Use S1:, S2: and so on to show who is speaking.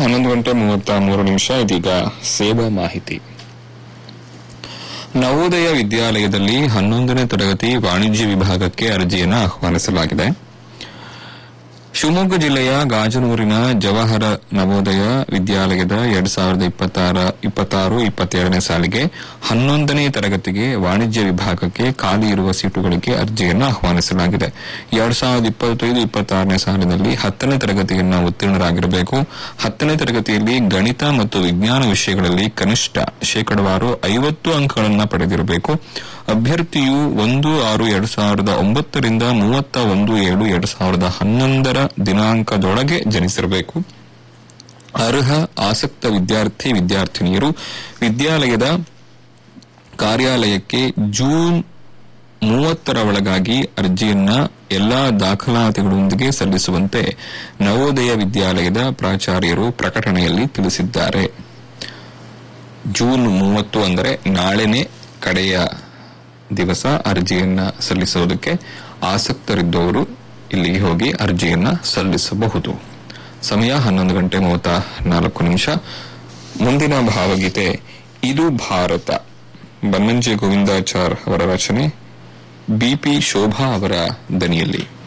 S1: ಹನ್ನೊಂದು ಗಂಟೆ ಮೂವತ್ತ ಮೂರು ನಿಮಿಷ ಇದೀಗ ಸೇವಾ ಮಾಹಿತಿ ನವೋದಯ ವಿದ್ಯಾಲಯದಲ್ಲಿ ಹನ್ನೊಂದನೇ ತರಗತಿ ವಾಣಿಜ್ಯ ವಿಭಾಗಕ್ಕೆ ಅರ್ಜಿಯನ್ನು ಆಹ್ವಾನಿಸಲಾಗಿದೆ ಶಿವಮೊಗ್ಗ ಜಿಲ್ಲೆಯ ಗಾಜನೂರಿನ ಜವಾಹರ ನವೋದಯ ವಿದ್ಯಾಲಯದ ಎರಡ್ ಸಾವಿರದ ಇಪ್ಪತ್ತಾರ ಇಪ್ಪತ್ತಾರು ಇಪ್ಪತ್ತೆರಡನೇ ಸಾಲಿಗೆ ಹನ್ನೊಂದನೇ ತರಗತಿಗೆ ವಾಣಿಜ್ಯ ವಿಭಾಗಕ್ಕೆ ಖಾಲಿ ಇರುವ ಸೀಟುಗಳಿಗೆ ಅರ್ಜಿಯನ್ನು ಆಹ್ವಾನಿಸಲಾಗಿದೆ ಎರಡ್ ಸಾವಿರದ ಇಪ್ಪತ್ತೈದು ಇಪ್ಪತ್ತಾರನೇ ಸಾಲಿನಲ್ಲಿ ಹತ್ತನೇ ತರಗತಿಯನ್ನು ಉತ್ತೀರ್ಣರಾಗಿರಬೇಕು ಹತ್ತನೇ ತರಗತಿಯಲ್ಲಿ ಗಣಿತ ಮತ್ತು ವಿಜ್ಞಾನ ವಿಷಯಗಳಲ್ಲಿ ಕನಿಷ್ಠ ಶೇಕಡವಾರು ಐವತ್ತು ಅಂಕಗಳನ್ನು ಪಡೆದಿರಬೇಕು ಅಭ್ಯರ್ಥಿಯು ಒಂದು ಆರು ಎರಡ್ ಸಾವಿರದ ಒಂಬತ್ತರಿಂದ ಮೂವತ್ತ ಒಂದು ಏಳು ಎರಡ್ ಸಾವಿರದ ಹನ್ನೊಂದರ ದಿನಾಂಕದೊಳಗೆ ಜನಿಸಿರಬೇಕು ಅರ್ಹ ಆಸಕ್ತ ವಿದ್ಯಾರ್ಥಿ ವಿದ್ಯಾರ್ಥಿನಿಯರು ವಿದ್ಯಾಲಯದ ಕಾರ್ಯಾಲಯಕ್ಕೆ ಜೂನ್ ಮೂವತ್ತರ ಒಳಗಾಗಿ ಅರ್ಜಿಯನ್ನ ಎಲ್ಲಾ ದಾಖಲಾತಿಗಳೊಂದಿಗೆ ಸಲ್ಲಿಸುವಂತೆ ನವೋದಯ ವಿದ್ಯಾಲಯದ ಪ್ರಾಚಾರ್ಯರು ಪ್ರಕಟಣೆಯಲ್ಲಿ ತಿಳಿಸಿದ್ದಾರೆ ಜೂನ್ ಮೂವತ್ತು ಅಂದರೆ ನಾಳೆನೆ ಕಡೆಯ ದಿವಸ ಅರ್ಜಿಯನ್ನ ಸಲ್ಲಿಸುವುದಕ್ಕೆ ಆಸಕ್ತರಿದ್ದವರು ಇಲ್ಲಿಗೆ ಹೋಗಿ ಅರ್ಜಿಯನ್ನ ಸಲ್ಲಿಸಬಹುದು ಸಮಯ ಹನ್ನೊಂದು ಗಂಟೆ ಮೂವತ್ತ ನಾಲ್ಕು ನಿಮಿಷ ಮುಂದಿನ ಭಾವಗೀತೆ ಇದು ಭಾರತ ಬನ್ನಂಜೆ ಗೋವಿಂದಾಚಾರ್ ಅವರ ರಚನೆ ಬಿಪಿ ಶೋಭಾ ಅವರ ದನಿಯಲ್ಲಿ